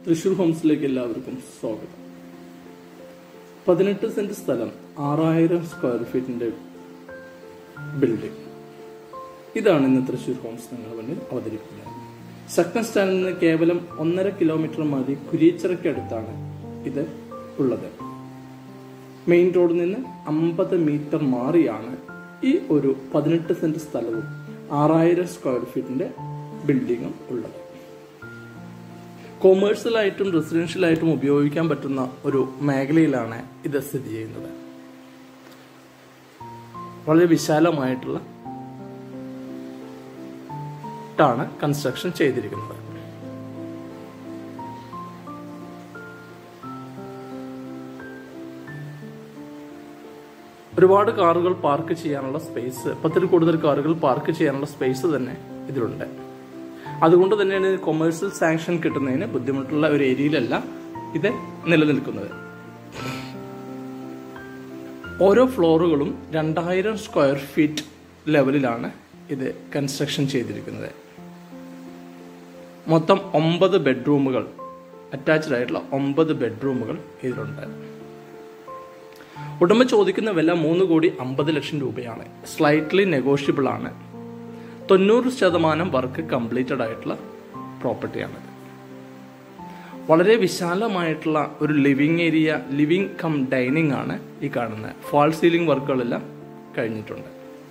തൃശൂർ ഹോംസിലേക്ക് എല്ലാവർക്കും സ്വാഗതം പതിനെട്ട് സെന്റ് സ്ഥലം ആറായിരം സ്ക്വയർ ഫീറ്റിന്റെ ബിൽഡിംഗ് ഇതാണ് ഇന്ന് തൃശൂർ ഹോംസ് നിങ്ങളുടെ മുന്നിൽ അവതരിപ്പിക്കുന്നത് ശക്തൻ സ്റ്റാൻഡിൽ നിന്ന് കേവലം ഒന്നര കിലോമീറ്റർ മതി കുരിയച്ചിറയ്ക്കടുത്താണ് ഇത് ഉള്ളത് മെയിൻ റോഡിൽ നിന്ന് അമ്പത് മീറ്റർ മാറിയാണ് ഈ ഒരു പതിനെട്ട് സെന്റ് സ്ഥലവും ആറായിരം സ്ക്വയർ ഫീറ്റിന്റെ ബിൽഡിങ്ങും ഉള്ളത് കൊമേഴ്സ്യലായിട്ടും റെസിഡൻഷ്യലായിട്ടും ഉപയോഗിക്കാൻ പറ്റുന്ന ഒരു മേഖലയിലാണ് ഇത് സ്ഥിതി ചെയ്യുന്നത് വളരെ വിശാലമായിട്ടുള്ള ാണ് കൺസ്ട്രക്ഷൻ ചെയ്തിരിക്കുന്നത് ഒരുപാട് കാറുകൾ പാർക്ക് ചെയ്യാനുള്ള സ്പേസ് പത്തിൽ കൂടുതൽ കാറുകൾ പാർക്ക് ചെയ്യാനുള്ള സ്പേസ് തന്നെ ഇതിലുണ്ട് അതുകൊണ്ട് തന്നെയാണ് കൊമേഴ്സ്യൽ സാങ്ഷൻ കിട്ടുന്നതിന് ബുദ്ധിമുട്ടുള്ള ഒരു ഏരിയയിലല്ല ഇത് നിലനിൽക്കുന്നത് ഓരോ ഫ്ലോറുകളും രണ്ടായിരം സ്ക്വയർ ഫീറ്റ് ലെവലിലാണ് ഇത് കൺസ്ട്രക്ഷൻ ചെയ്തിരിക്കുന്നത് മൊത്തം ഒമ്പത് ബെഡ്റൂമുകൾ അറ്റാച്ച്ഡ് ആയിട്ടുള്ള ഒമ്പത് ബെഡ്റൂമുകൾ ഇതിലുണ്ട് ഉടമ ചോദിക്കുന്ന വില മൂന്ന് കോടി അമ്പത് ലക്ഷം രൂപയാണ് സ്ലൈറ്റ്ലി നെഗോഷ്യബിൾ ആണ് തൊണ്ണൂറ് ശതമാനം വർക്ക് കംപ്ലീറ്റഡ് ആയിട്ടുള്ള പ്രോപ്പർട്ടിയാണ് വളരെ വിശാലമായിട്ടുള്ള ഒരു living area living cum dining ആണ് ഈ കാണുന്നത് ഫാൾ സീലിംഗ് വർക്കുകളെല്ലാം കഴിഞ്ഞിട്ടുണ്ട്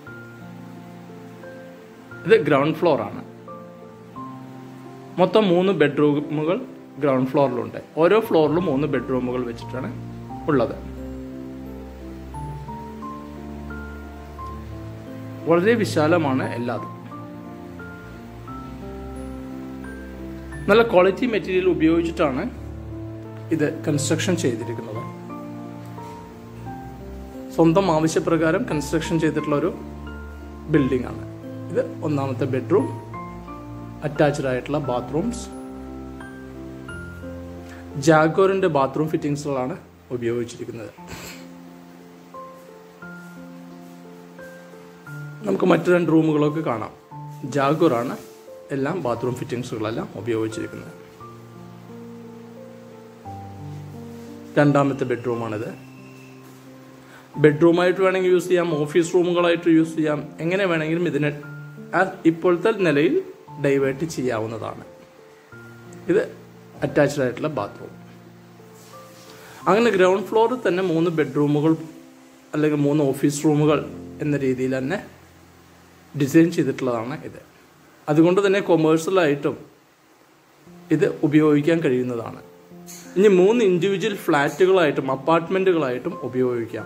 ഇത് ഗ്രൗണ്ട് ഫ്ലോർ ആണ് മൊത്തം മൂന്ന് ബെഡ്റൂമുകൾ ഗ്രൗണ്ട് ഫ്ലോറിലുണ്ട് ഓരോ ഫ്ലോറിലും മൂന്ന് ബെഡ്റൂമുകൾ വെച്ചിട്ടാണ് ഉള്ളത് വളരെ വിശാലമാണ് എല്ലാതും നല്ല ക്വാളിറ്റി മെറ്റീരിയൽ ഉപയോഗിച്ചിട്ടാണ് ഇത് കൺസ്ട്രക്ഷൻ ചെയ്തിരിക്കുന്നത് സ്വന്തം ആവശ്യപ്രകാരം കൺസ്ട്രക്ഷൻ ചെയ്തിട്ടുള്ള ഒരു ബിൽഡിംഗ് ആണ് ഇത് ഒന്നാമത്തെ ബെഡ്റൂം അറ്റാച്ച്ഡ് ആയിട്ടുള്ള ബാത്റൂംസ് ജാഗോറിന്റെ ബാത്റൂം ഫിറ്റിംഗ്സുകളാണ് ഉപയോഗിച്ചിരിക്കുന്നത് നമുക്ക് മറ്റു രണ്ട് റൂമുകളൊക്കെ കാണാം ജാഗോറാണ് എല്ലാം ബാത്റൂം ഫിറ്റിംഗ്സുകളെല്ലാം ഉപയോഗിച്ചിരിക്കുന്നത് രണ്ടാമത്തെ ബെഡ്റൂമാണിത് ബെഡ്റൂമായിട്ട് വേണമെങ്കിൽ യൂസ് ചെയ്യാം ഓഫീസ് റൂമുകളായിട്ട് യൂസ് ചെയ്യാം എങ്ങനെ വേണമെങ്കിലും ഇതിനെ ഇപ്പോഴത്തെ നിലയിൽ ഡൈവേർട്ട് ചെയ്യാവുന്നതാണ് ഇത് അറ്റാച്ച്ഡ് ആയിട്ടുള്ള ബാത്റൂം അങ്ങനെ ഗ്രൗണ്ട് ഫ്ലോറിൽ തന്നെ മൂന്ന് ബെഡ്റൂമുകൾ അല്ലെങ്കിൽ മൂന്ന് ഓഫീസ് റൂമുകൾ എന്ന രീതിയിൽ തന്നെ ഡിസൈൻ ചെയ്തിട്ടുള്ളതാണ് ഇത് അതുകൊണ്ട് തന്നെ കൊമേഴ്സ്യലായിട്ടും ഇത് ഉപയോഗിക്കാൻ കഴിയുന്നതാണ് ഇനി മൂന്ന് ഇൻഡിവിജ്വൽ ഫ്ലാറ്റുകളായിട്ടും അപ്പാർട്ട്മെന്റുകളായിട്ടും ഉപയോഗിക്കാം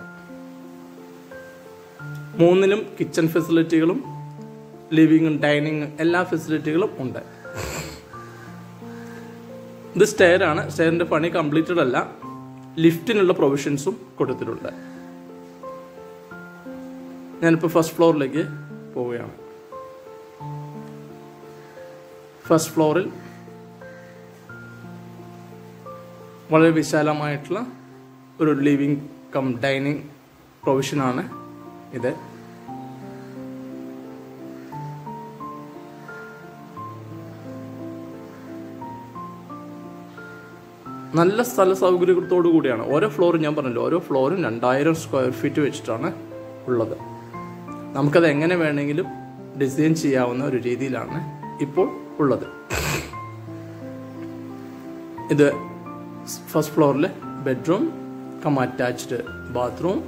മൂന്നിലും കിച്ചൺ ഫെസിലിറ്റികളും ലിവിങ്ങും ഡൈനിങ് എല്ലാ ഫെസിലിറ്റികളും ഉണ്ട് ഇത് സ്റ്റെയർ ആണ് സ്റ്റെയറിന്റെ പണി കംപ്ലീറ്റഡ് അല്ല ലിഫ്റ്റിനുള്ള പ്രൊവിഷൻസും കൊടുത്തിട്ടുണ്ട് ഞാനിപ്പോൾ ഫസ്റ്റ് ഫ്ലോറിലേക്ക് പോവുകയാണ് ഫസ്റ്റ് ഫ്ലോറിൽ വളരെ വിശാലമായിട്ടുള്ള ഒരു ലിവിങ് കം ഡൈനിങ് പ്രൊവിഷനാണ് ഇത് നല്ല സ്ഥല സൗകര്യത്തോടു കൂടിയാണ് ഓരോ ഫ്ലോറും ഞാൻ പറഞ്ഞല്ലോ ഓരോ ഫ്ലോറും രണ്ടായിരം സ്ക്വയർ ഫീറ്റ് വെച്ചിട്ടാണ് ഉള്ളത് നമുക്കത് എങ്ങനെ വേണമെങ്കിലും ഡിസൈൻ ചെയ്യാവുന്ന ഒരു രീതിയിലാണ് ഇപ്പോൾ ഉള്ളത് ഇത് ഫസ്റ്റ് ഫ്ലോറിലെ ബെഡ്റൂം കം അറ്റാച്ച്ഡ് ബാത്റൂം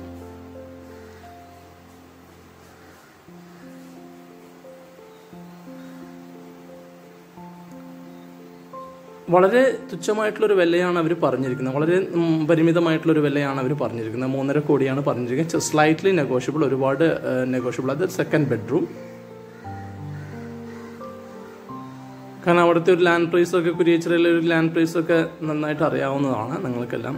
വളരെ തുച്ഛമായിട്ടുള്ളൊരു വിലയാണ് അവർ പറഞ്ഞിരിക്കുന്നത് വളരെ പരിമിതമായിട്ടുള്ളൊരു വിലയാണ് അവർ പറഞ്ഞിരിക്കുന്നത് മൂന്നര കോടിയാണ് പറഞ്ഞിരിക്കുന്നത് സ്ലൈറ്റ്ലി നെഗോഷ്യബിൾ ഒരുപാട് നെഗോഷ്യബിൾ അത് സെക്കൻഡ് ബെഡ്റൂം കാരണം അവിടുത്തെ ഒരു ലാൻഡ് പ്രൈസ് ഒക്കെ കുരിയച്ചിറയിലെ ഒരു ലാൻഡ് പ്രൈസ് ഒക്കെ നന്നായിട്ട് അറിയാവുന്നതാണ് നിങ്ങൾക്കെല്ലാം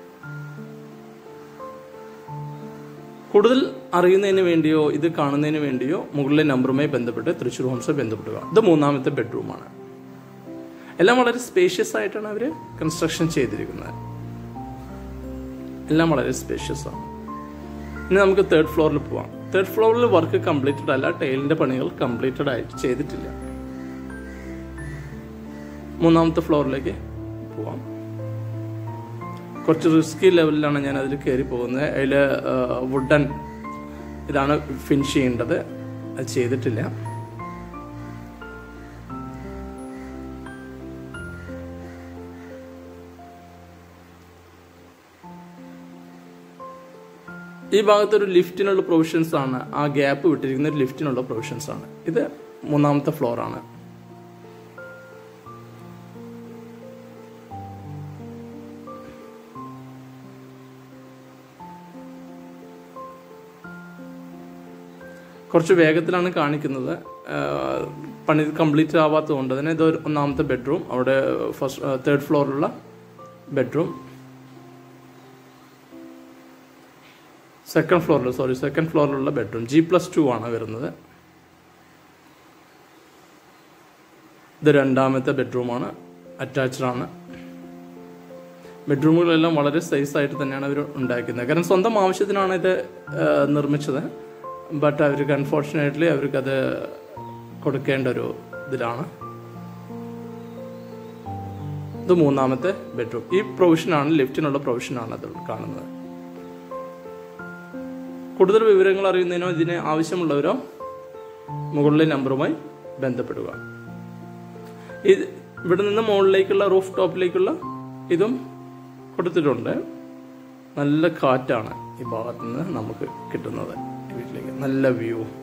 കൂടുതൽ അറിയുന്നതിന് വേണ്ടിയോ ഇത് കാണുന്നതിന് വേണ്ടിയോ മുകളിലെ നമ്പറുമായി ബന്ധപ്പെട്ട് തൃശ്ശൂർ ഹോംസ് ബന്ധപ്പെടുക ഇത് മൂന്നാമത്തെ ബെഡ്റൂമാണ് എല്ലാം വളരെ സ്പേഷ്യസ് ആയിട്ടാണ് അവർ കൺസ്ട്രക്ഷൻ ചെയ്തിരിക്കുന്നത് എല്ലാം വളരെ സ്പേഷ്യസ് ആണ് ഇനി നമുക്ക് തേർഡ് ഫ്ലോറിൽ പോവാം തേർഡ് ഫ്ലോറിൽ വർക്ക് കംപ്ലീറ്റഡ് അല്ല ടൈലിന്റെ പണികൾ കംപ്ലീറ്റഡ് ആയിട്ട് ചെയ്തിട്ടില്ല മൂന്നാമത്തെ ഫ്ലോറിലേക്ക് പോവാം കുറച്ച് റിസ്കി ലെവലിലാണ് ഞാൻ അതിൽ കയറി പോകുന്നത് അതിൽ വുഡൻ ഇതാണ് ഫിനിഷ് ചെയ്യേണ്ടത് അത് ചെയ്തിട്ടില്ല ഈ ഭാഗത്ത് ഒരു ലിഫ്റ്റിനുള്ള പ്രൊവിഷൻസ് ആണ് ആ ഗ്യാപ്പ് വിട്ടിരിക്കുന്ന ഒരു ലിഫ്റ്റിനുള്ള പ്രൊവിഷൻസ് ആണ് ഇത് മൂന്നാമത്തെ ഫ്ലോർ ആണ് കുറച്ച് വേഗത്തിലാണ് കാണിക്കുന്നത് ആഹ് പണി കംപ്ലീറ്റ് ആവാത്തതുകൊണ്ട് തന്നെ ഇത് ഒരു ഒന്നാമത്തെ ബെഡ്റൂം അവിടെ ഫസ്റ്റ് തേർഡ് ഫ്ലോറിലുള്ള ബെഡ്റൂം സെക്കൻഡ് ഫ്ലോറിൽ സോറി സെക്കൻഡ് ഫ്ലോറിലുള്ള ബെഡ്റൂം ജി പ്ലസ് ടു ആണ് വരുന്നത് ഇത് രണ്ടാമത്തെ ബെഡ്റൂമാണ് അറ്റാച്ച്ഡ് ആണ് ബെഡ്റൂമുകളെല്ലാം വളരെ സൈസ് ആയിട്ട് തന്നെയാണ് അവർ ഉണ്ടാക്കുന്നത് കാരണം സ്വന്തം ആവശ്യത്തിനാണ് ഇത് ആ, നിർമ്മിച്ചത് ബട്ട് അവർക്ക് അൺഫോർച്ചുനേറ്റ്ലി അവർക്കത് കൊടുക്കേണ്ട ഒരു ഇതിലാണ് ഇത് മൂന്നാമത്തെ ബെഡ്റൂം ഈ പ്രൊവിഷനാണ് ലിഫ്റ്റിനുള്ള പ്രൊവിഷനാണ് അത് കാണുന്നത് കൂടുതൽ വിവരങ്ങൾ അറിയുന്നതിനോ ഇതിന് ആവശ്യമുള്ളവരോ മുകളിലെ നമ്പറുമായി ബന്ധപ്പെടുക ഇത് ഇവിടെ നിന്ന് മുകളിലേക്കുള്ള റൂഫ് ടോപ്പിലേക്കുള്ള ഇതും കൊടുത്തിട്ടുണ്ട് നല്ല കാറ്റാണ് ഈ ഭാഗത്ത് നിന്ന് നമുക്ക് കിട്ടുന്നത് ഈ വീട്ടിലേക്ക് നല്ല വ്യൂ